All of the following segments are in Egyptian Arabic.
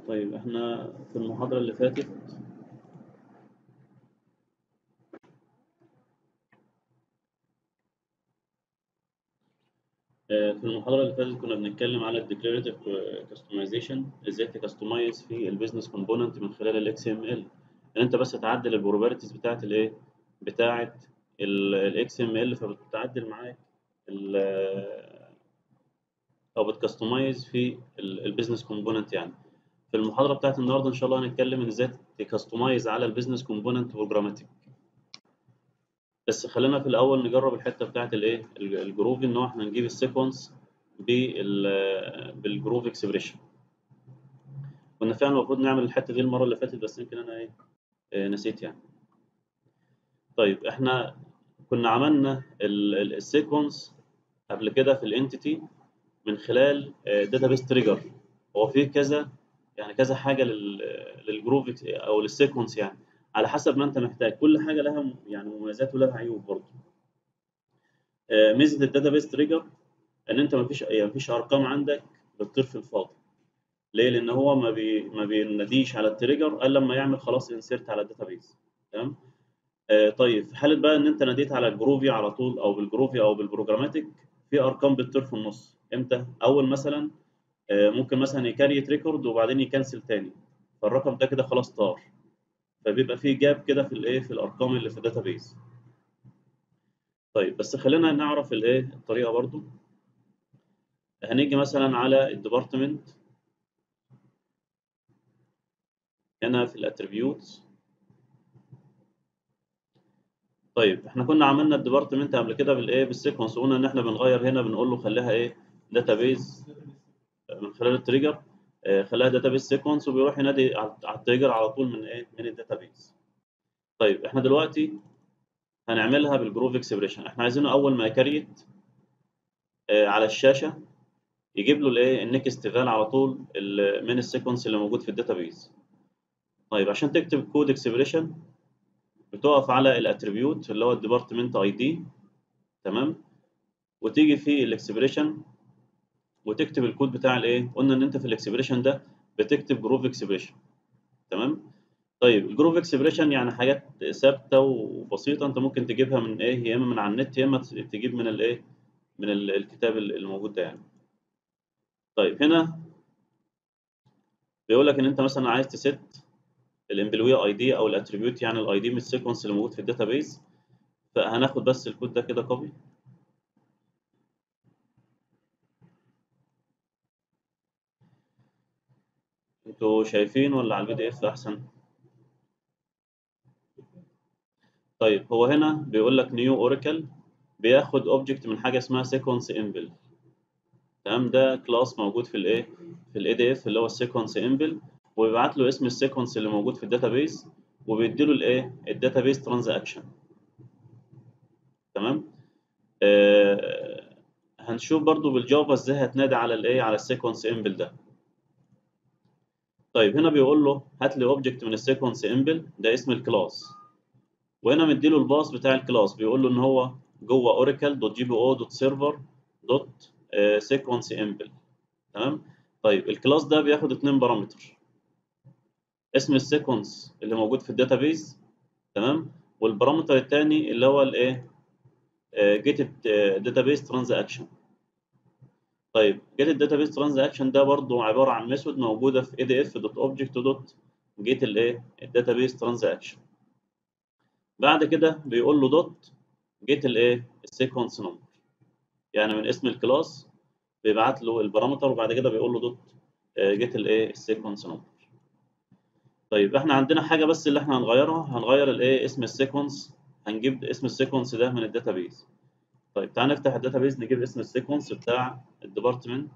طيب احنا في المحاضرة اللي فاتت آه، في المحاضرة اللي فاتت كنا بنتكلم على الديكلاريتيف كاستمايزيشن ازاي تكستمايز في البيزنس كومبوننت من خلال الاكس ام ال ان انت بس تعدل البروبرتيز بتاعت الايه بتاعت الاكس ام ال فبتعدل معاك ال- او بتكستمايز في البيزنس كومبوننت يعني في المحاضرة بتاعت النهارده ان شاء الله هنتكلم ان ازاي تكستمايز على البيزنس كومبوننت بروجراماتيك بس خلينا في الاول نجرب الحته بتاعت الايه الجروف ان هو احنا نجيب السيكونس بالجروف اكسبريشن كنا فعلا المفروض نعمل الحته دي المره اللي فاتت بس يمكن انا ايه آه، نسيت يعني طيب احنا كنا عملنا السيكونس قبل كده في الانتيتي من خلال داتابيس تريجر هو في كذا يعني كذا حاجه لل- للجروف إكس- او للسيكونس يعني على حسب ما انت محتاج كل حاجه لها م- يعني مميزات ولها عيوب برضه آه، ميزه الداتابيس تريجر ان انت مفيش يعني مفيش ارقام عندك بتطير في الفاضي ليه لان هو ما بي ما بيناديش على التريجر الا لما يعمل خلاص انسيرت على الداتابيس تمام آه طيب في حاله بقى ان انت ناديت على الجروفي على طول او بالجروفي او بالبروجراماتيك في ارقام بتطير في النص امتى اول مثلا آه ممكن مثلا يكريت ريكورد وبعدين يكنسل تاني فالرقم ده كده خلاص طار فبيبقى في جاب كده في الايه في الارقام اللي في الداتابيس طيب بس خلينا نعرف الايه الطريقه برضو هنيجي مثلا على الديبارتمنت هنا في الاتريبيوتس طيب احنا كنا عملنا الديبارتمنت قبل كده بالايه بالسيكونس وقلنا ان احنا بنغير هنا بنقول له خليها ايه داتابيز من خلال التريجر آه، خليها داتابيز سيكونس وبيروح ينادي على على التريجر على طول من ايه من الداتابيز طيب احنا دلوقتي هنعملها بالجروف اكسبريشن احنا عايزينه اول ما يكريت آه، على الشاشه يجيب له الايه النكست فال على طول ال- من السيكونس اللي موجود في الداتابيز طيب عشان تكتب كود اكسبريشن بتقف على الاتريبيوت اللي هو الديبارتمنت اي دي تمام وتيجي في الاكسبريشن وتكتب الكود بتاع الايه قلنا ان انت في الاكسبريشن ده بتكتب جروف اكسبريشن تمام طيب الجروف اكسبريشن يعني حاجات ثابته وبسيطه انت ممكن تجيبها من ايه يا اما من على النت يا اما تجيب من الايه من ال- الكتاب الموجود ده يعني طيب هنا بيقول لك ان انت مثلا عايز تست الامبلوي اي دي او الاتريبيوت يعني الاي دي من السيكونس اللي موجود في الداتابيز فهناخد بس الكود ده كده كوبي انتوا شايفين ولا على البي دي اف احسن طيب هو هنا بيقول لك نيو اوراكل بياخد اوبجكت من حاجه اسمها سيكونس امبل تمام ده كلاس موجود في الايه في الاي دي اف اللي هو السيكونس امبل وبيبعت له اسم السيكونس اللي موجود في الداتابيز وبيديله الايه الداتابيز ترانزاكشن تمام آه هنشوف برضو بالجافا ازاي هتنادي على الايه على السيكونس امبل ده طيب هنا بيقول له هات لي اوبجكت من السيكونس امبل ده اسم الكلاس وهنا مديله الباص بتاع الكلاس بيقول له ان هو جوه اوراكل دوت جي بي او دوت سيرفر دوت سيكونس امبل تمام طيب الكلاس ده بياخد اتنين بارامتر اسم السيكونس اللي موجود في الداتابيز تمام والبارامتر الثاني اللي هو الايه جيت داتابيز ترانزاكشن طيب جيت الداتابيز ترانزاكشن ده برضو عباره عن ميثود موجوده في اي دي اف دوت اوبجكت دوت جيت الايه الداتابيز ترانزاكشن بعد كده بيقول له دوت جيت الايه السيكونس نمبر يعني من اسم الكلاس بيبعت له البارامتر وبعد كده بيقول له دوت جيت الايه السيكونس نمبر طيب احنا عندنا حاجه بس اللي احنا هنغيرها هنغير الايه اسم السيكونس هنجيب اسم السيكونس ده من الداتابيز طيب تعال نفتح الداتابيز نجيب اسم السيكونس بتاع الديبارتمنت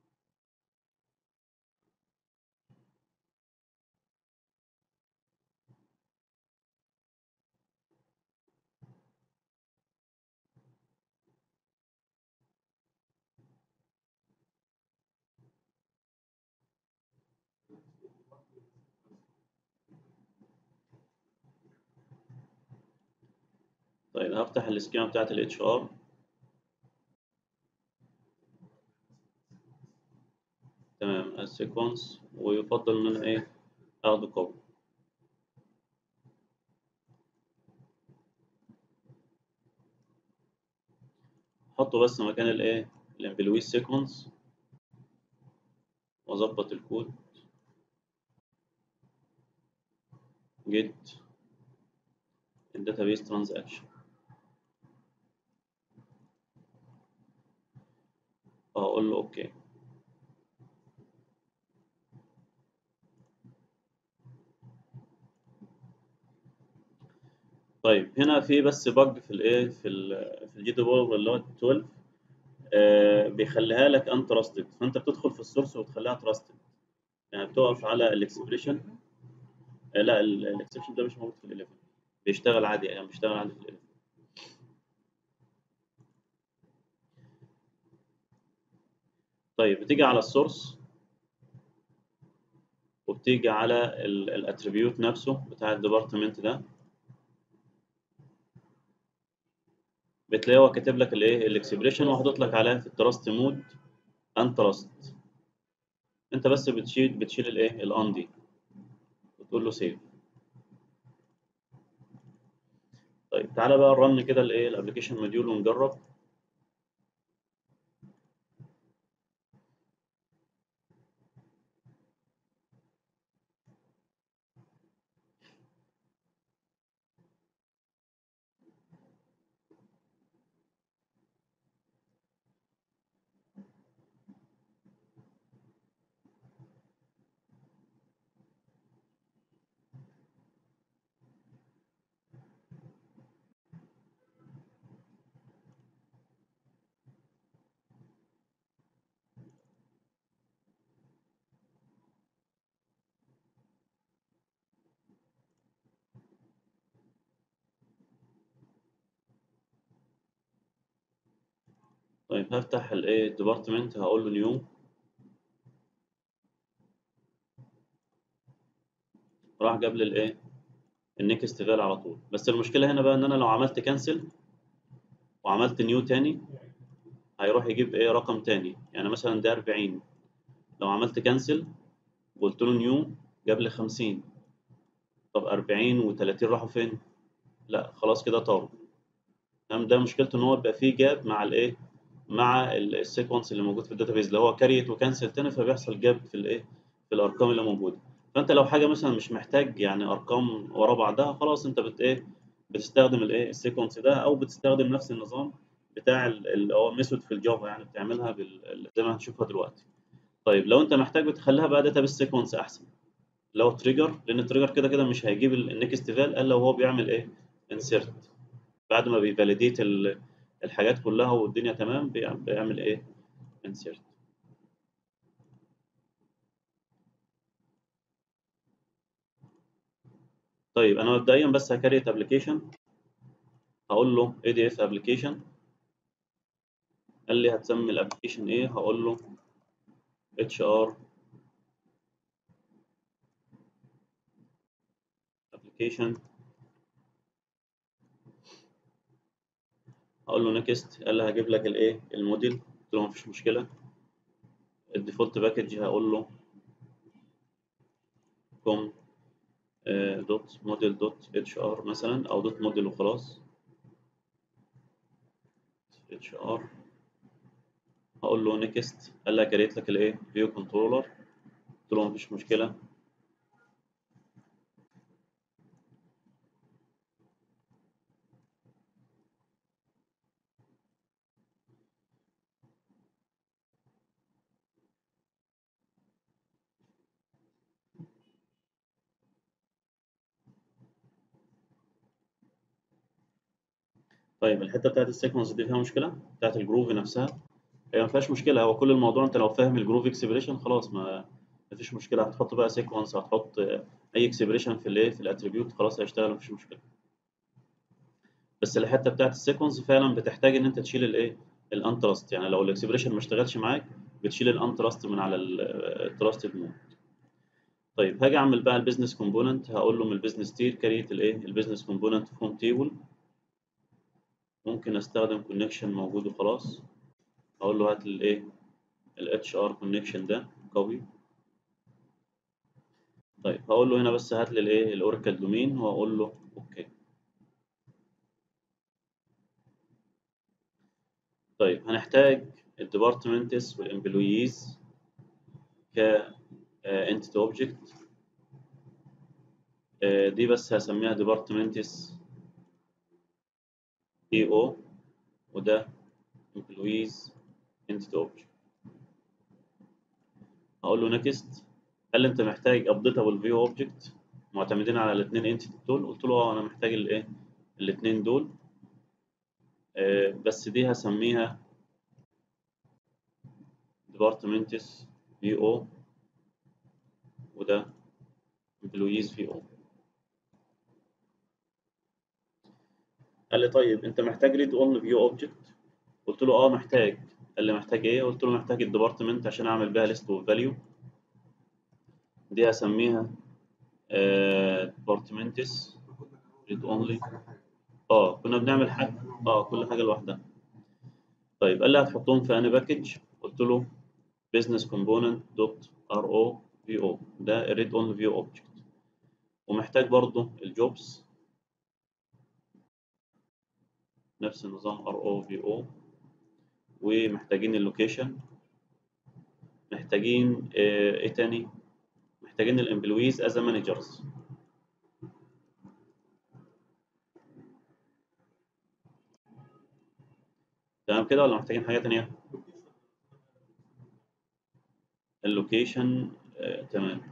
طيب هفتح السكيما بتاعت الاتش ار تمام السيكونس ويفضل ان انا ايه اخده كوبي احطه بس مكان الايه الامبلوي سيكونس واظبط الكود get الداتابيس ترانزاكشن اقول له اوكي طيب هنا في بس بج في الايه في ال في الجي ديفلوبر اللي هو 12 آه بيخليها لك ان تراستد فانت بتدخل في السورس وتخليها تراستد يعني بتقف على الاكسبريشن آه لا الاكسبريشن ده مش موجود في ال 11 بيشتغل عادي يعني بيشتغل عادي في ال 11 طيب بتيجي على السورس وبتيجي على الاتريبيوت نفسه بتاع الديبارتمنت ده بتلاقيه هو كاتب لك الايه الاكسبريشن وحاطط لك عليها في التراست مود ان تراست انت بس بتشيل بتشيل الايه الان دي وتقول له سيف طيب تعالى بقى نرن كده الايه الابلكيشن موديول ونجرب طيب هفتح الايه الديبارتمنت هقول له نيو راح جاب لي الايه النكست فال على طول بس المشكله هنا بقى ان انا لو عملت كانسل وعملت نيو تاني هيروح يجيب ايه رقم تاني يعني مثلا ده 40 لو عملت كانسل وقلت له نيو جاب لي 50 طب 40 و30 راحوا فين لا خلاص كده طاروا تمام ده مشكلته ان هو بيبقى فيه جاب مع الايه مع السيكونس اللي موجود في الداتابيز اللي هو كاريت وكانسل تاني فبيحصل جاب في الايه في الارقام اللي موجوده فانت لو حاجه مثلا مش محتاج يعني ارقام ورا بعضها خلاص انت بت ايه بتستخدم الايه السيكونس ده او بتستخدم نفس النظام بتاع اللي هو ميثود في الجافا يعني بتعملها بال... زي ما هنشوفها دلوقتي طيب لو انت محتاج بتخليها بقى داتابيس سيكونس احسن لو تريجر لان التريجر كده كده مش هيجيب النكست فال الا وهو بيعمل ايه انسيرت بعد ما بيفاليديت الحاجات كلها والدنيا تمام بيعمل ايه انسيرت طيب انا مبدئيا بس هكريت ابلكيشن هقول له اي دي اف ابلكيشن قال لي هتسمي الابلكيشن ايه هقول له اتش ار ابلكيشن هقول له نيكست قال لي هجيب لك الايه الموديل قلت له مفيش مشكله الديفولت باكج هقول له كوم دوت موديل دوت اتش ار مثلا او دوت موديل وخلاص اتش ار هقول له نيكست قال لي كريت لك الايه فيو كنترولر قلت له مفيش مشكله طيب الحته بتاعت السيكونس دي فيها مشكله بتاعت الجروف نفسها هي ما فيهاش مشكله هو كل الموضوع انت لو فاهم الجروف اكسبريشن خلاص ما مفيش مشكله هتحط بقى سيكونس هتحط اي اكسبريشن في الايه في الاتريبيوت خلاص هيشتغل مفيش مشكله بس الحته بتاعت السيكونس فعلا بتحتاج ان انت تشيل الايه الانترست يعني لو الاكسبريشن ما اشتغلش معاك بتشيل الانترست من على التراستد مود طيب هاجي اعمل بقى البيزنس كومبوننت هقول له من البيزنس تير كريت الايه البيزنس كومبوننت فروم تيبل ممكن استخدم كونكشن موجود وخلاص اقول له هات الايه الاتش ار كونكشن ده كوبي طيب هقول له هنا بس هات لي الايه الاوراكل دومين واقول له اوكي طيب هنحتاج الديبارتمنتس والامبلويز ك انتيتي اوبجكت دي بس هسميها ديبارتمنتس اي او وده employees entity object هقول له نكست قال لي انت محتاج updatable view object معتمدين على الاثنين entity دول قلت له اه انا محتاج الايه الاثنين دول آه بس دي هسميها departments VO وده employees VO قال لي طيب انت محتاج read only view object قلت له اه محتاج قال لي محتاج ايه قلت له محتاج الديبارتمنت عشان اعمل بيها ليست اوف فاليو دي هسميها ديبارتمنتس ريد اونلي اه كنا بنعمل حاجه اه كل حاجه لوحدها طيب قال لي هتحطهم في اني باكج قلت له business component dot ro vo ده read only view object ومحتاج برضو الجوبز نفس النظام ro vo ومحتاجين اللوكيشن محتاجين ايه تاني محتاجين الامبلويز از مانجرز تمام كده ولا محتاجين حاجه تانية اللوكيشن آه، تمام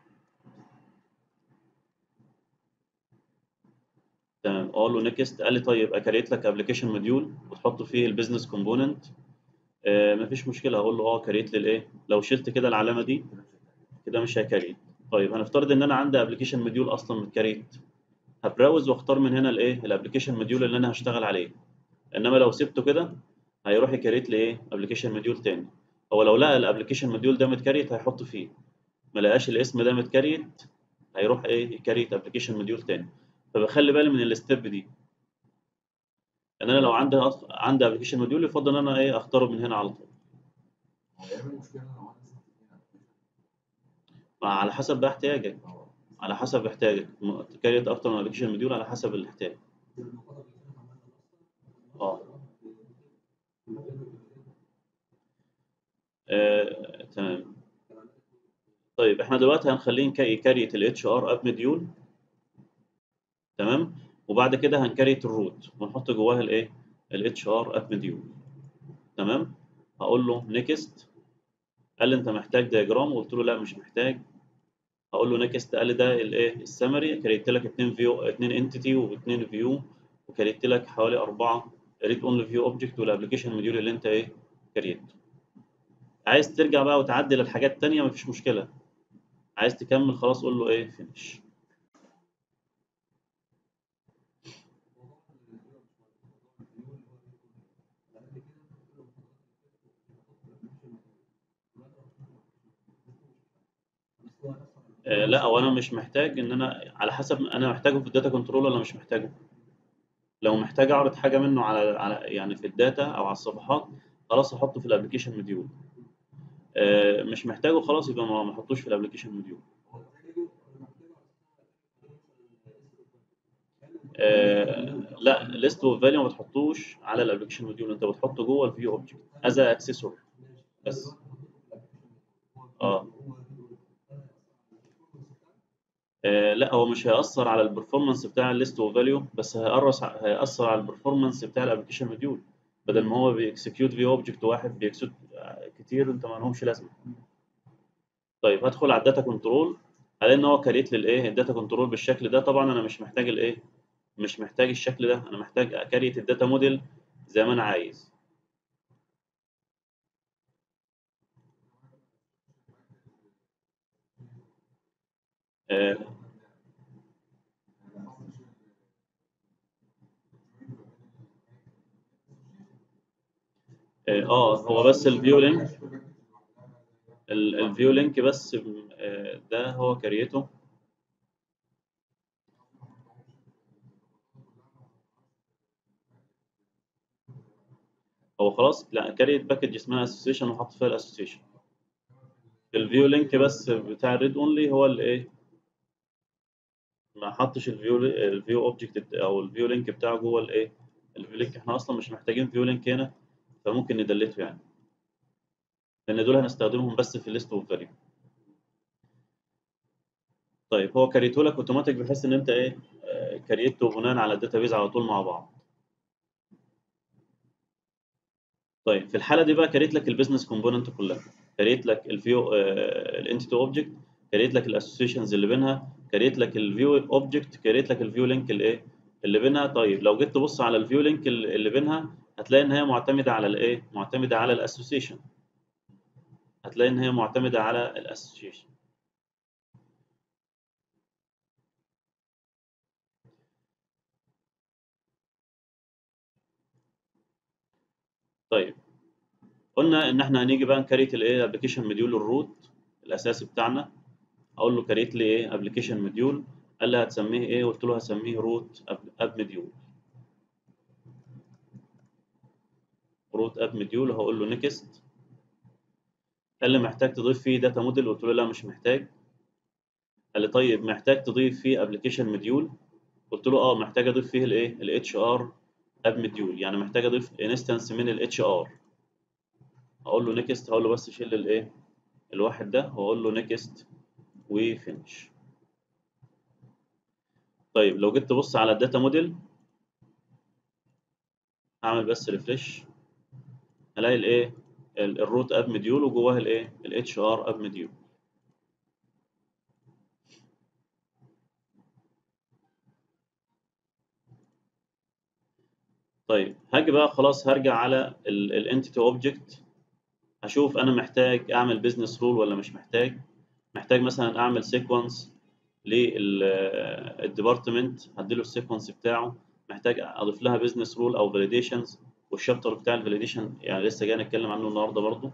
تمام اقول له نيكست قال لي طيب اكريت لك ابلكيشن موديول وتحط فيه البيزنس كومبوننت آه مفيش مشكله هقول له اه كريت لي الايه لو شلت كده العلامه دي كده مش هيكريت طيب هنفترض ان انا عندي ابلكيشن موديول اصلا متكريت هبراوز واختار من هنا الايه الابلكيشن موديول اللي انا هشتغل عليه انما لو سبته كده هيروح يكريت لي ايه ابلكيشن موديول تاني هو لو لقى الابلكيشن موديول ده متكريت هيحط فيه ما لقاش الاسم ده متكريت هيروح ايه يكريت ابلكيشن موديول تاني فبخلي بالي من الستيب دي ان انا لو عندي أص- عندي ابلكيشن موديول يفضل ان انا ايه اختاره من هنا على طول هيعمل مشكلة لو عندي ست اتنين مع- على حسب بقى احتياجك اه على حسب احتياجك م- تكريت اكتر من ابلكيشن موديول على حسب الاحتياج اه آه، تمام طيب احنا دلوقتي هنخليه يك- يكريت الاتش ار اب مديول تمام وبعد كده هنكريت الروت ونحط جواها الايه الاتش ار اب مديول تمام هقول له نيكست قال لي انت محتاج دياجرام قلت له لا مش محتاج هقول له نيكست قال لي ده الايه السمري كريت لك اثنين فيو اثنين انتيتي واثنين فيو وكريت لك حوالي اربعه ريد اونلي فيو اوبجكت والابلكيشن موديول اللي انت ايه كريته عايز ترجع بقى وتعدل الحاجات التانية مفيش مشكلة عايز تكمل خلاص قول له ايه فينش آه لا هو انا مش محتاج ان انا على حسب انا محتاجه في الداتا كنترول ولا مش محتاجه لو محتاج اعرض حاجه منه على على يعني في الداتا او على الصفحات خلاص احطه في الابلكيشن موديول آه مش محتاجه خلاص يبقى ما ما احطوش في الابلكيشن موديول آه لا ليست اوف فاليو ما بتحطوش على الابلكيشن موديول انت بتحطه جوه الفيو اوبجكت از اكسسور بس اه آه، لا هو مش هيأثر على البرفورمانس بتاع الليست اوف فاليو بس هيقرص هيأثر على البرفورمانس بتاع الابلكيشن موديول بدل ما هو بيكسكيوت في اوبجكت واحد بيكسكيوت كتير انت ما لهمش لازمه طيب هدخل على الداتا كنترول هلاقي ان هو كريت لي الايه الداتا كنترول بالشكل ده طبعا انا مش محتاج الايه مش محتاج الشكل ده انا محتاج اكريت الداتا موديل زي ما انا عايز اه اه آه، هو بس الفيو لينك الفيو لينك بس آه، ده هو كريته هو خلاص لا كريت باكج اسمها اسوسيشن وحط فيها الاسوسيشن الفيو لينك بس بتاع الريد اونلي هو اللي ايه ما حطش الفيو الفيو اوبجكت او الفيو لينك بتاعه جوه الايه الفيو لينك احنا اصلا مش محتاجين فيو لينك هنا فممكن ندلته يعني لان دول هنستخدمهم بس في الليست اوف فاليو طيب هو كريته لك اوتوماتيك بحيث ان انت ايه آه، كريته بناء على الداتابيز على طول مع بعض طيب في الحاله دي بقى كريت لك البيزنس كومبوننت كلها كريت لك الفيو الانتيتي اوبجكت كريت لك الاسوسيشنز اللي بينها كريت لك الفيو اوبجكت كريت لك الفيو لينك الايه اللي بينها طيب لو جيت تبص على الفيو لينك اللي بينها هتلاقي ان هي معتمده على الايه معتمده على الاسوسيشن هتلاقي ان هي معتمده على الاسوسيشن طيب قلنا ان احنا هنيجي بقى نكريت الايه ابلكيشن مديول الروت الاساسي بتاعنا اقول له كريت لي ايه ابلكيشن مديول قال لي هتسميه ايه قلت له هسميه روت اب مديول روت اب مديول هقول له نيكست قال لي محتاج تضيف فيه داتا موديل قلت له لا مش محتاج قال لي طيب محتاج تضيف فيه ابلكيشن مديول قلت له اه محتاج اضيف فيه الايه الاتش ار اب مديول يعني محتاج اضيف انستنس من الاتش ار اقول له نيكست هقول له بس شيل الايه الواحد ده واقول له نيكست وفينش طيب لو جيت تبص على الداتا موديل اعمل بس ريفريش الاقي الايه الروت اب مديول وجواه الايه الاتش ار اب مديول طيب هاجي بقى خلاص هرجع على الانتيتي اوبجكت اشوف انا محتاج اعمل بزنس رول ولا مش محتاج محتاج مثلا اعمل سيكونس للديبارتمنت هديله السيكونس بتاعه محتاج اضيف لها بزنس رول او فاليديشنز والشابتر بتاع الفاليديشن يعني لسه جاي نتكلم عنه النهارده برضه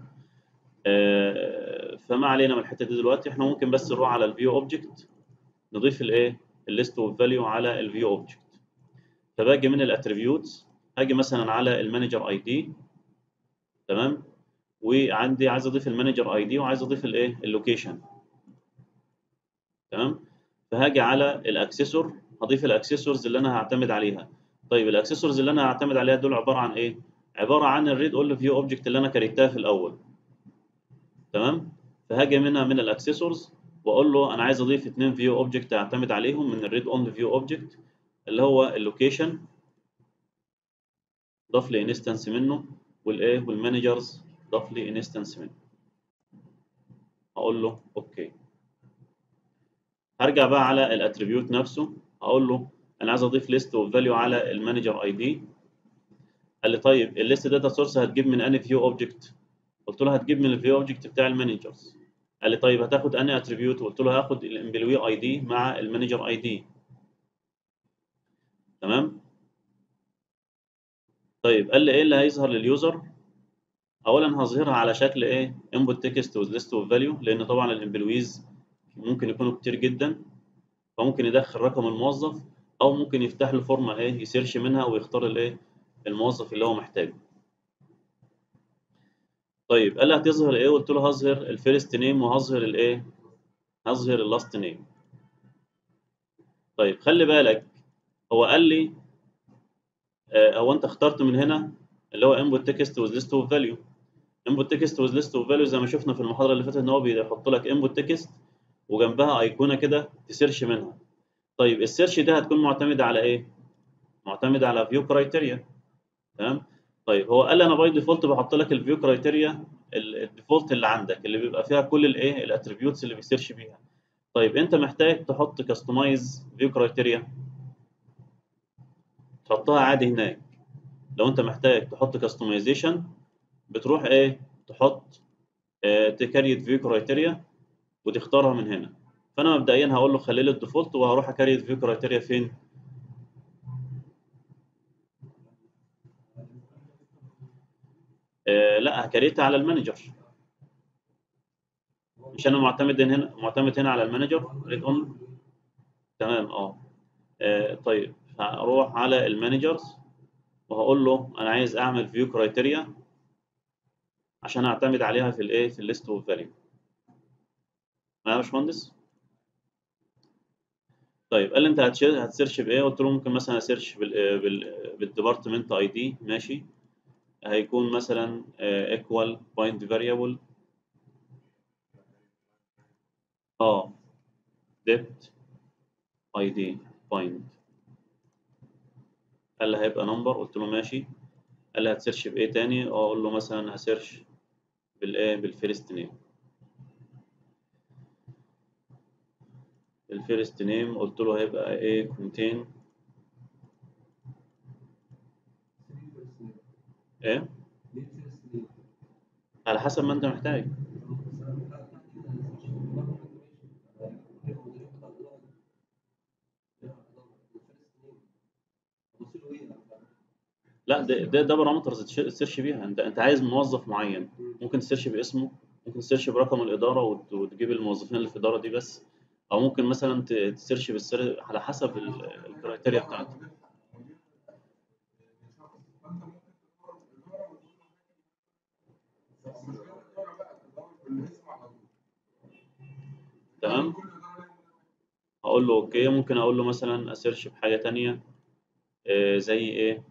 فما علينا من الحته دي دلوقتي احنا ممكن بس نروح على الفيو اوبجكت نضيف الايه الليست اوف فاليو على الفيو اوبجكت فباجي من الاتريبيوتس هاجي مثلا على المانجر اي دي تمام وعندي عايز اضيف المانجر اي دي وعايز اضيف الايه اللوكيشن تمام فهاجي على الاكسسور هضيف الاكسسورز اللي انا هعتمد عليها طيب الاكسسورز اللي انا هعتمد عليها دول عباره عن ايه عباره عن الريد اول فيو اوبجكت اللي انا كريتها في الاول تمام فهاجي منها من الاكسسورز واقول له انا عايز اضيف اثنين فيو اوبجكت اعتمد عليهم من الريد اونلي فيو اوبجكت اللي هو اللوكيشن ضاف لي انستنس منه والايه والمانجرز ضاف لي انستنس منه اقول له اوكي هرجع بقى على الاتريبيوت نفسه اقول له انا عايز اضيف ليست اوف فاليو على المانجر اي دي قال لي طيب الليست داتا سورس هتجيب من انهي فيو اوبجكت قلت له هتجيب من الفيو اوبجكت بتاع المانجرز قال لي طيب هتاخد انهي اتريبيوت قلت له هاخد الامبلوي اي دي مع المانجر اي دي تمام طيب قال لي ايه اللي هيظهر لليوزر اولا هظهرها على شكل ايه input text with list of value لان طبعا الامبلويز ممكن يكونوا كتير جدا فممكن يدخل رقم الموظف او ممكن يفتح له فورمه ايه يسيرش منها ويختار الايه الموظف اللي هو محتاجه طيب قال لي هتظهر ايه قلت له هظهر الفيرست نيم وهظهر الايه هظهر اللاست نيم طيب خلي بالك هو قال لي آه هو انت اخترت من هنا اللي هو input text with list of value input text with list of value زي ما شفنا في المحاضره اللي فاتت ان هو بيحط لك input text وجنبها ايقونه كده تسيرش منها طيب السيرش ده هتكون معتمده على ايه معتمده على فيو كرايتيريا تمام طيب هو قال لي انا باي ديفولت بحط لك الفيو كرايتيريا الديفولت اللي عندك اللي بيبقى فيها كل الايه الاتريبيوتس اللي بيسيرش بيها طيب انت محتاج تحط كاستمايز فيو كرايتيريا تحطها عادي هناك لو انت محتاج تحط كاستمايزيشن بتروح ايه تحط اه تكريت فيو كرايتيريا وتختارها من هنا فانا مبدئيا هقول له خلي لي الديفولت وهروح اكريت فيو كرايتيريا فين آه لا هكريتها على المانجر مش انا معتمد هنا معتمد هنا على المانجر ريد اون تمام اه آه، طيب هروح على المانجرز وهقول له انا عايز اعمل فيو كرايتيريا عشان اعتمد عليها في الايه في الليست اوف فاليو معايا يا باشمهندس طيب قال لي انت هتش- هتسيرش بايه قلت له ممكن مثلا اسيرش بال بال بالديبارتمنت اي دي ماشي هيكون مثلا ايكوال بوينت فاريبل اه depth اي دي بوينت قال لي هيبقى نمبر قلت له ماشي قال لي هتسيرش بايه تاني اقول له مثلا هسيرش بالايه بالفيرست نيم الفيرست نيم قلت له هيبقى ايه contain ايه على حسب ما انت محتاج لا ده ده, ده بارامترز تسيرش بيها انت انت عايز موظف معين ممكن تسيرش باسمه ممكن تسيرش برقم الاداره وت- وتجيب الموظفين اللي في الاداره دي بس او ممكن مثلا ت- تسيرش بالسر على حسب ال- الكرايتيريا بتاعته تمام هقول له اوكي ممكن اقول له مثلا اسيرش بحاجه تانية آه، زي ايه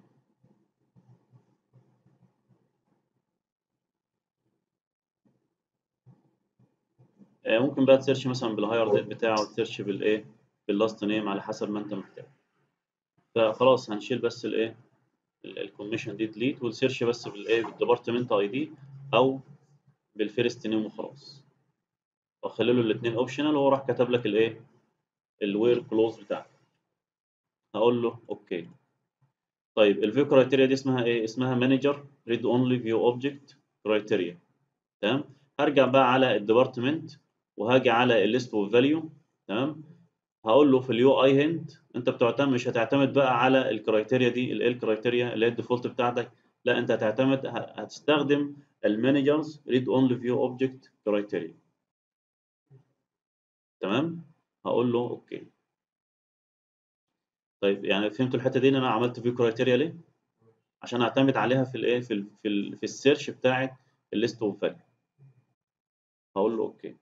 آه، ممكن بقى تسيرش مثلا بالهاير ديت بتاعه تسيرش بالايه باللاست نيم على حسب ما انت محتاج فخلاص هنشيل بس الايه الكوميشن دي ديليت ونسيرش بس بالايه بالديبارتمنت اي دي او بالفيرست نيم وخلاص واخلي له الاثنين اوبشنال وهو راح كتب لك الايه الوير كلوز بتاعك هقول له اوكي طيب الفيو كرايتيريا دي اسمها ايه اسمها مانجر ريد اونلي فيو اوبجكت كرايتيريا تمام هرجع بقى على الديبارتمنت وهاجي على الليست اوف فاليو تمام هقول له في اليو اي هند انت بتعتمد مش هتعتمد بقى على الكرايتيريا دي الايه الكرايتيريا اللي هي الديفولت بتاعتك لا انت هتعتمد ه- هتستخدم المانجرز ريد اونلي فيو اوبجكت كرايتيريا تمام هقول له اوكي طيب يعني فهمتوا الحته دي ان انا عملت فيو كرايتيريا ليه عشان اعتمد عليها في الايه في ال في ال في السيرش بتاعه الليست اوف فاليو هقول له اوكي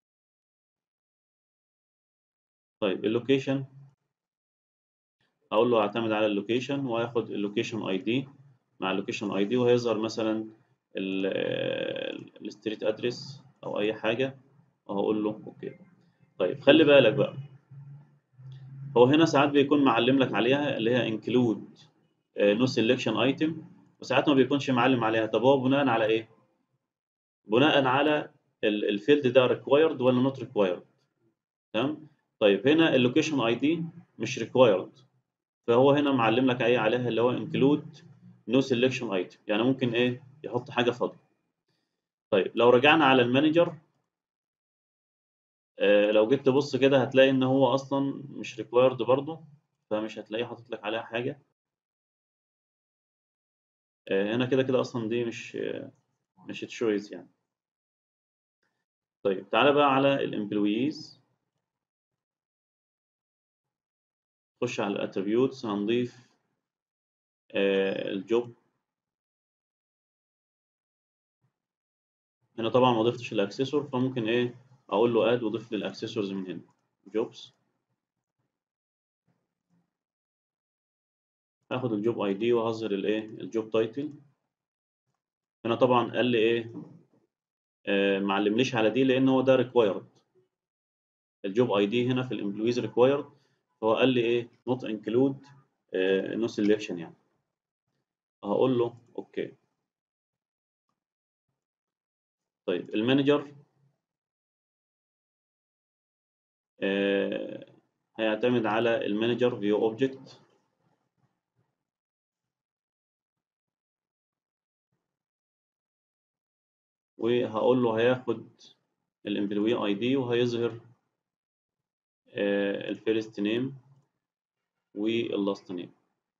طيب اللوكيشن هقول له اعتمد على اللوكيشن وهياخد اللوكيشن اي دي مع اللوكيشن اي دي وهيظهر مثلا الستريت ادرس او اي حاجه وهقول له اوكي طيب خلي بالك بقى هو هنا ساعات بيكون معلم لك عليها اللي هي انكلود نو سيلكشن ايتم وساعات ما بيكونش معلم عليها طب هو بناء على ايه بناء على الفيلد ده ريكوايرد ولا نوت ريكوايرد تمام طيب هنا اللوكيشن اي دي مش ريكوايرد فهو هنا معلم لك ايه عليها اللي هو انكلود نو سيلكشن ايتم يعني ممكن ايه يحط حاجه فاضيه طيب لو رجعنا على المانجر آه لو جيت تبص كده هتلاقي ان هو اصلا مش ريكوايرد برضه فمش هتلاقيه حاطط لك عليها حاجه آه هنا كده كده اصلا دي مش آه مش تشويس يعني طيب تعالى بقى على الامبلويز خش على الاتريبيوتس هنضيف آه الجوب هنا طبعا ما ضفتش الاكسسور فممكن ايه اقول له اد وضيف لي الاكسسورز من هنا جوبز هاخد الجوب اي دي وهظهر الايه الجوب تايتل هنا طبعا قال لي ايه آه معلمليش على دي لان هو ده ريكوايرد الجوب اي دي هنا في الامبلويز ريكوايرد فهو قال لي ايه نوت انكلود نو سيلكشن يعني هقول له اوكي طيب المانجر آه هيعتمد على المانجر فيو اوبجكت وهقول له هياخد الامبلوي اي دي وهيظهر آه الفيرست نيم واللاست نيم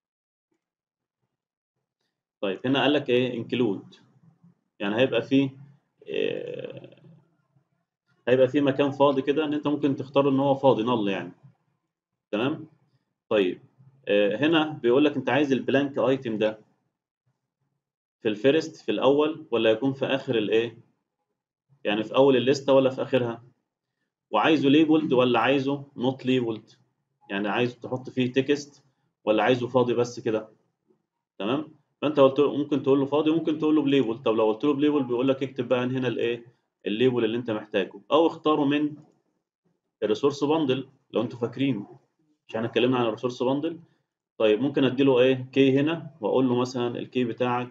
طيب هنا قال لك ايه انكلود يعني هيبقى فيه آه هيبقى فيه مكان فاضي كده ان انت ممكن تختار ان هو فاضي نل يعني تمام طيب آه هنا بيقول لك انت عايز البلانك ايتم ده في الفيرست في الاول ولا يكون في اخر الايه يعني في اول الليسته ولا في اخرها وعايزه ليبلد ولا عايزه نوت ليبلد يعني عايزه تحط فيه تكست ولا عايزه فاضي بس كده تمام فانت قلت له ممكن تقول له فاضي ممكن تقول له بليبل طب لو قلت له بليبل بيقول لك اكتب بقى هنا الايه الليبل اللي انت محتاجه او اختاره من الريسورس باندل لو انتوا فاكرين مش احنا اتكلمنا عن الريسورس باندل طيب ممكن اديله ايه كي هنا واقول له مثلا الكي بتاعك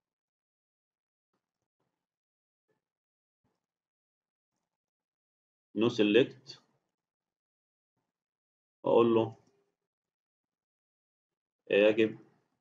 نو سيلكت واقول له يجب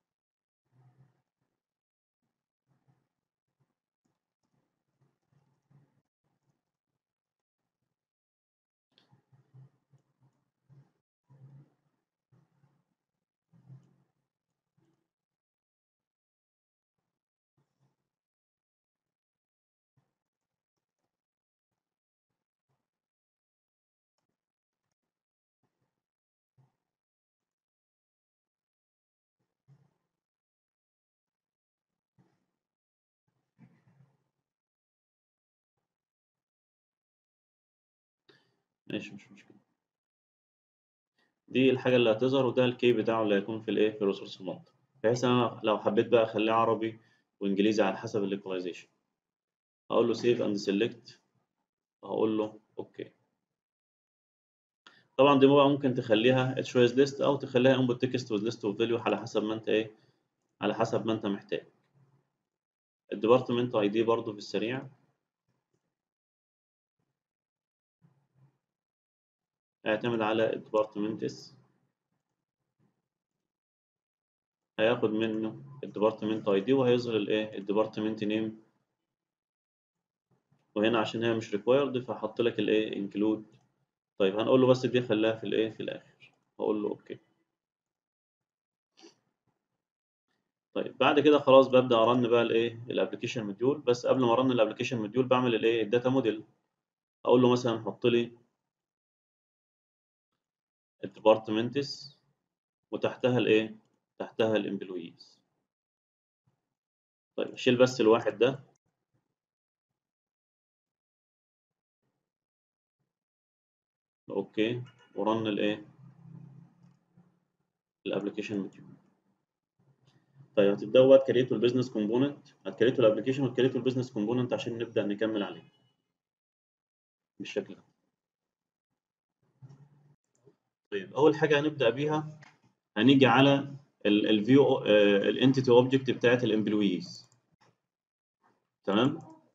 ماشي مش مشكلة دي الحاجة اللي هتظهر وده الكي بتاعه اللي هيكون في الايه في الريسورس مود بحيث انا لو حبيت بقى اخليه عربي وانجليزي على حسب الايكواليزيشن هقول له سيف اند سيلكت هقول له اوكي طبعا دي بقى ممكن تخليها تشويس ليست او تخليها انبوت تكست وذ ليست اوف فاليو على حسب ما انت ايه على حسب ما انت محتاج الديبارتمنت اي دي برضه في السريع اعتمد على الديبارتمنتس هياخد منه الديبارتمنت اي دي وهيظهر الايه الديبارتمنت نيم وهنا عشان هي مش ريكوايرد فحط لك الايه انكلود طيب هنقول له بس دي خليها في الايه في الاخر هقول له اوكي طيب بعد كده خلاص ببدا ارن بقى الايه الابلكيشن موديول بس قبل ما ارن الابلكيشن موديول بعمل الايه الداتا موديل اقول له مثلا حط لي الديبارتمنتس وتحتها الايه تحتها الامبلويز طيب اشيل بس الواحد ده اوكي ورن الايه الابلكيشن موديول طيب هتبداوا بقى تكريتوا البيزنس كومبوننت هتكريتوا الابلكيشن وتكريتوا البيزنس كومبوننت عشان نبدا نكمل عليه بالشكل ده طيب اول حاجه هنبدا بيها هنيجي على الفيو الانتيتي اوبجكت بتاعت الامبلويز تمام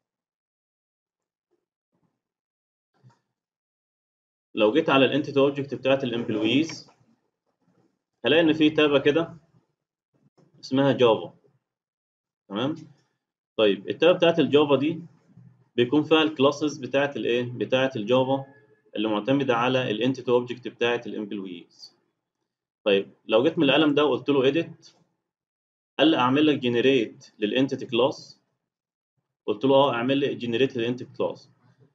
لو جيت على الانتيتي اوبجكت بتاعت الامبلويز هلاقي ان في تابه كده اسمها جافا تمام طيب التابه بتاعت الجافا دي بيكون فيها الكلاسز بتاعت الايه بتاعت الجافا اللي معتمده على الانتيتي اوبجكت بتاعت الامبلويز طيب لو جيت من القلم ده وقلت له edit قال لي اعمل لك جنريت للانتيتي كلاس قلت له اه اعمل لي جنريت للانتيتي كلاس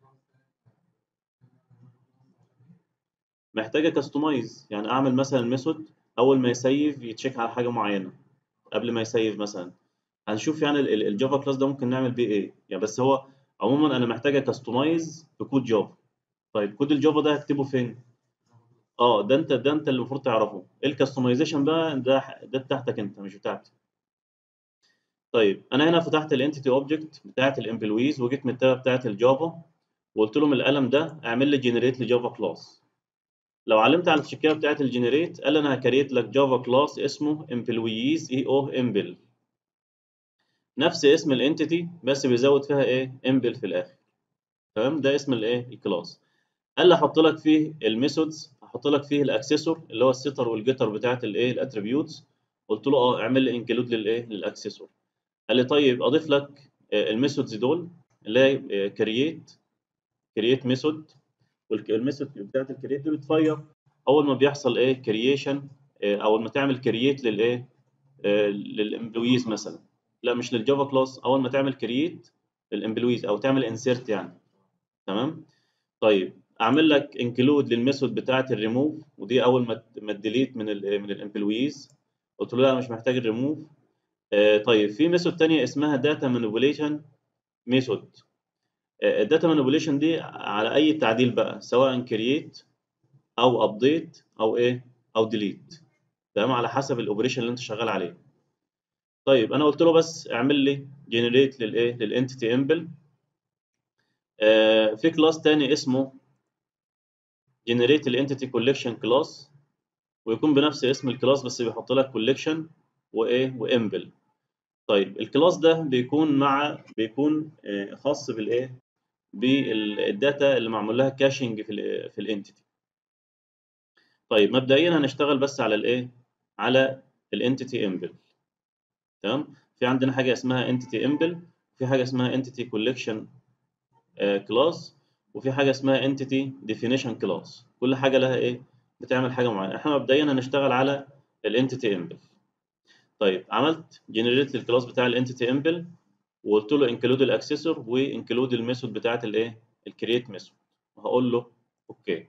محتاجه كاستمايز يعني اعمل مثلا ميثود اول ما يسيف يتشيك على حاجه معينه قبل ما يسيف مثلا هنشوف يعني الجافا كلاس ده ممكن نعمل بيه ايه يعني بس هو عموما انا محتاجه كاستمايز بكود جافا طيب كود الجافا ده هكتبه فين اه ده انت ده انت اللي المفروض تعرفه الكاستمايزيشن بقى ده ده بتاعتك انت مش بتاعتي طيب انا هنا فتحت الانتيتي اوبجكت بتاعت الامبلويز وجيت من التابه بتاعت الجافا وقلت له من القلم ده اعمل لي جنريت لجافا كلاس لو علمت على الشكايه بتاعت الجنريت قال انا هكريت لك جافا كلاس اسمه امبلويز اي او امبل نفس اسم الانتيتي بس بيزود فيها ايه امبل في الاخر تمام ده اسم الايه الكلاس قال لي احط لك فيه الميثودز احط لك فيه الاكسسور اللي هو السيتر والجيتر بتاعت الايه الاتريبيوتس قلت له اه اعمل لي انكلود للايه للاكسسور قال لي طيب اضيف لك الميثودز دول اللي هي كرييت كرييت ميثود والميثود بتاعت الكرييت دي بتفير اول ما بيحصل ايه كرييشن اول ما تعمل كرييت للايه للامبلويز مثلا لا مش للجافا كلاس اول ما تعمل كرييت للامبلويز او تعمل انسيرت يعني تمام طيب اعمل لك انكلود للميثود بتاعه الريموف ودي اول ما ما تديليت من ال من الامبلويز قلت له لا مش محتاج الريموف آه طيب في ميثود ثانيه اسمها داتا مانيبيوليشن ميثود الداتا مانيبيوليشن دي على اي تعديل بقى سواء كرييت او ابديت او ايه او ديليت تمام على حسب الاوبريشن اللي انت شغال عليه طيب انا قلت له بس اعمل لي جنريت للايه للانتيتي امبل آه في كلاس تاني اسمه جنريت الانتيتي كولكشن كلاس ويكون بنفس اسم الكلاس بس بيحط لك كولكشن وايه وامبل طيب الكلاس ده بيكون مع بيكون آه خاص بالايه بالداتا اللي معمول لها كاشنج في ال في الانتيتي طيب مبدئيا هنشتغل بس على الايه على الانتيتي امبل تمام في عندنا حاجه اسمها انتيتي امبل وفي حاجه اسمها انتيتي كولكشن كلاس وفي حاجه اسمها انتيتي ديفينيشن كلاس كل حاجه لها ايه بتعمل حاجه معينه احنا مبدئيا هنشتغل على الانتيتي امبل طيب عملت جنريت للكلاس بتاع الانتيتي امبل وقلت له انكلود الاكسسور وانكلود الميثود بتاعت الايه الكرييت ميثود وهقول له اوكي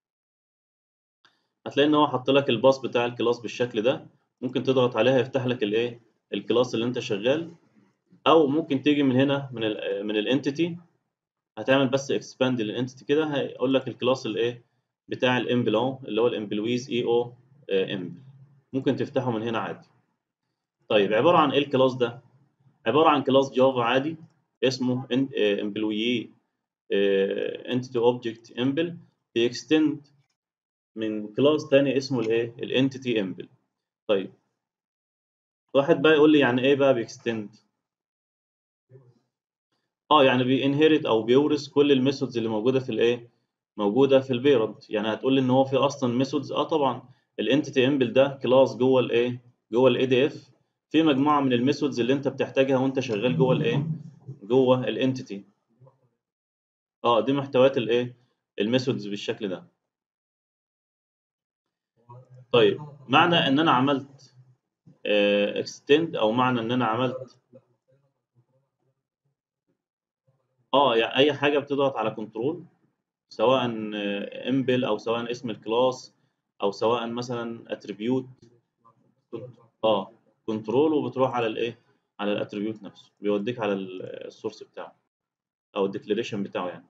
هتلاقي ان هو حط لك الباص بتاع الكلاس بالشكل ده ممكن تضغط عليها يفتح لك الايه الكلاس اللي انت شغال او ممكن تيجي من هنا من ال من الانتيتي هتعمل بس اكسباند للانتيتي كده هيقول لك الكلاس الايه بتاع الامبل اهو اللي هو الامبلويز اي او امبل ممكن تفتحه من هنا عادي طيب عباره عن ايه الكلاس ده عباره عن كلاس جافا عادي اسمه امبلوي انتيتي اوبجكت امبل بيكستند من كلاس تاني اسمه الايه الانتيتي امبل طيب واحد بقى يقول لي يعني ايه بقى بيكستند اه يعني بينهرت او بيورث كل الميثودز اللي موجوده في الايه موجوده في البيرنت يعني هتقول لي ان هو في اصلا ميثودز اه طبعا الانتيتي امبل ده كلاس جوه الايه جوه الاي دي اف في مجموعه من الميثودز اللي انت بتحتاجها وانت شغال جوه الايه جوه الانتيتي اه دي محتويات الايه الميثودز بالشكل ده طيب معنى ان انا عملت اكستند او معنى ان انا عملت اه يعني اي حاجه بتضغط على كنترول سواء امبل او سواء اسم الكلاس او سواء مثلا اتريبيوت اه كنترول وبتروح على الايه على الاتريبيوت نفسه بيوديك على السورس بتاعه او الديكلاريشن بتاعه يعني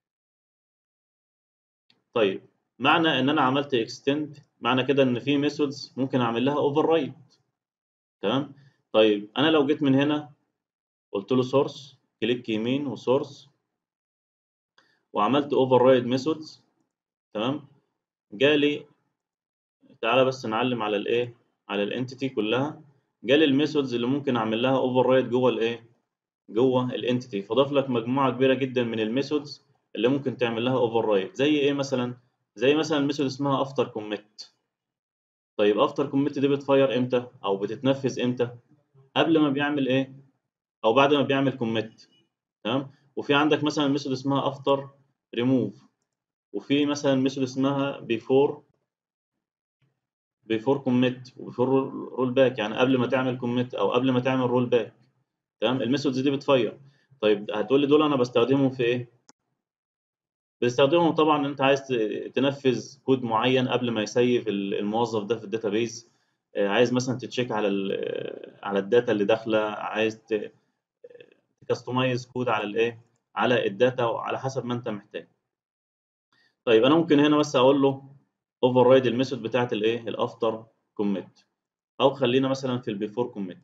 طيب معنى ان انا عملت اكستند معنى كده ان في ميثودز ممكن اعمل لها اوفر رايد تمام طيب انا لو جيت من هنا قلت له سورس كليك يمين وسورس وعملت اوفر رايد ميثودز تمام جالي تعالى بس نعلم على الايه على الانتيتي كلها جالي الميثودز اللي ممكن اعمل لها اوفر رايد جوه الايه جوه الانتيتي فضاف لك مجموعه كبيره جدا من الميثودز اللي ممكن تعمل لها اوفر رايد زي ايه مثلا زي مثلا ميثود اسمها افتر كوميت طيب افتر كوميت دي بتفاير امتى او بتتنفذ امتى قبل ما بيعمل ايه او بعد ما بيعمل كوميت تمام وفي عندك مثلا ميثود اسمها افتر ريموف وفي مثلا ميثود اسمها بيفور بيفور كوميت وبيفور رول باك يعني قبل ما تعمل كوميت او قبل ما تعمل رول باك تمام الميثودز دي بتفاير طيب هتقول لي دول انا بستخدمهم في ايه بتستخدمهم طبعا انت عايز تنفذ كود معين قبل ما يسيف الموظف ده في الداتابيز عايز مثلا تتشيك على على الداتا اللي داخله عايز تكستمايز كود على الايه على الداتا وعلى حسب ما انت محتاج طيب انا ممكن هنا بس اقول له اوفر رايد الميثود بتاعت الايه الافتر كوميت او خلينا مثلا في البيفور كوميت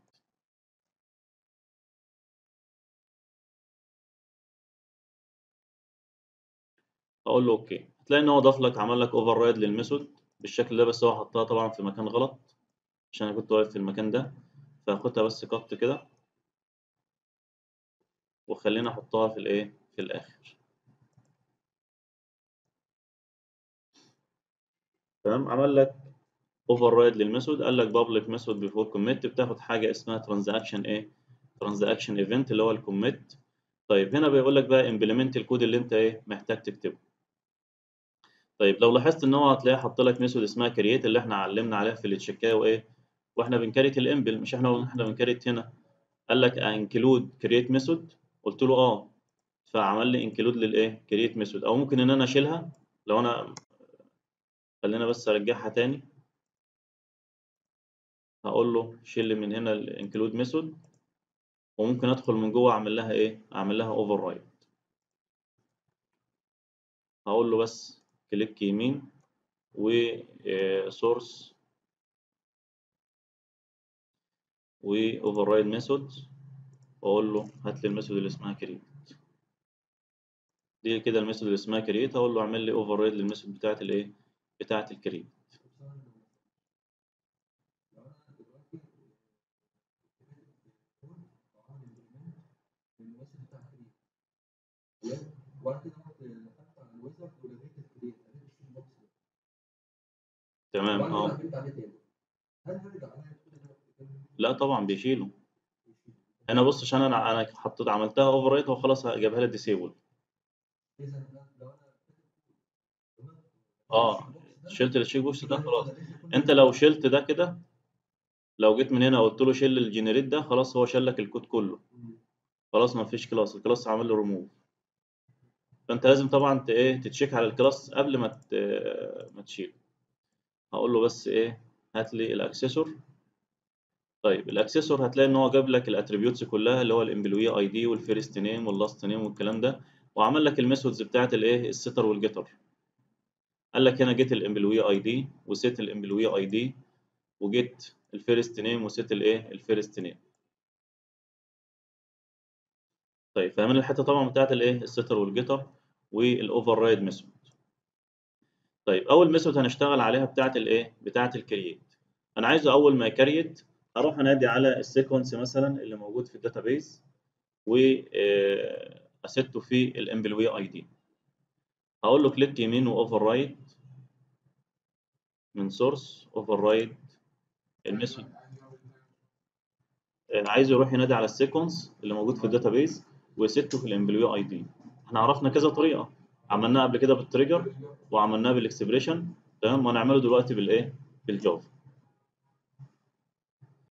اقول له اوكي هتلاقي ان هو ضاف لك عمل لك اوفر رايد للميثود بالشكل ده بس هو حطها طبعا في مكان غلط عشان انا كنت واقف في المكان ده فهاخدها بس كت كده وخلينا احطها في الايه في الاخر تمام عمل لك اوفر رايد للميثود قال لك بابليك ميثود بيفور كوميت بتاخد حاجه اسمها ترانزاكشن ايه ترانزاكشن ايفنت اللي هو الكوميت طيب هنا بيقول لك بقى امبلمنت الكود اللي انت ايه محتاج تكتبه طيب لو لاحظت ان هو هتلاقيه حط لك ميثود اسمها كرييت اللي احنا علمنا عليها في التشيكايه وايه واحنا بنكريت الامبل مش احنا احنا بنكريت هنا قال لك انكلود كرييت ميثود قلت له اه فعمل لي انكلود للايه كرييت ميثود او ممكن ان انا اشيلها لو انا خلينا بس ارجعها تاني هقول له شيل من هنا الانكلود ميثود وممكن ادخل من جوه اعمل لها ايه اعمل لها اوفر رايد هقول له بس كليك يمين وسورس واوفر رايد ميثود واقول له هات لي الميثود اللي اسمها كريت دي كده الميثود اللي اسمها كريت هقول له اعمل لي اوفر رايد للميثود بتاعت الايه بتاعت الكريت لو انا دلوقتي وعامل امبلمنت للويزر بتاع كريت تمام وبعد كده رحت دخلت على الويزر ولغيت الكريت لغيت الشيت بوكس ده تمام وبعد كده اه عملت عليه تاني هل هرجع انا كل ده لا طبعا بيشيله هنا بص عشان انا انا حطيت عملتها اوفر رايد هو خلاص جابها لي ديسيبل اذا أنا لو انا تمام اه شلت التشيك بوكس ده خلاص انت لو شلت ده كده لو جيت من هنا قلت له شيل الجنريت ده خلاص هو شال لك الكود كله خلاص ما فيش كلاس الكلاس عامل له ريموف فانت لازم طبعا ت- ايه تتشيك على الكلاس قبل ما ت- ما تشيل هقول له بس ايه هات لي الاكسسور طيب الاكسسور هتلاقي ان هو جاب لك الاتريبيوتس كلها اللي هو الامبلوي اي دي والفيرست نيم واللاست نيم والكلام ده وعمل لك الميثودز بتاعت الايه الستر والجيتر قال لك هنا جيت الامبلوي اي دي وسيت الامبلوي اي دي وجيت الفيرست نيم وسيت الايه الفيرست نيم طيب فاهمين الحته طبعا بتاعت الايه الستر والجيتر والاوفر رايد ميثود طيب اول ميثود هنشتغل عليها بتاعت الايه بتاعت الكرييت انا عايزه اول ما يكريت اروح انادي على السيكونس مثلا اللي موجود في الداتابيز و آه، اسيته في الامبلوي اي دي هقول له كليك يمين واوفر رايد من سورس اوفر رايد الميثود آه، عايزه يروح ينادي على السيكونس اللي موجود في الداتابيز ويسته في الامبلوي اي دي احنا عرفنا كذا طريقه عملناها قبل كده بالتريجر وعملناها بالاكسبريشن تمام وهنعمله دلوقتي بالايه بالجافا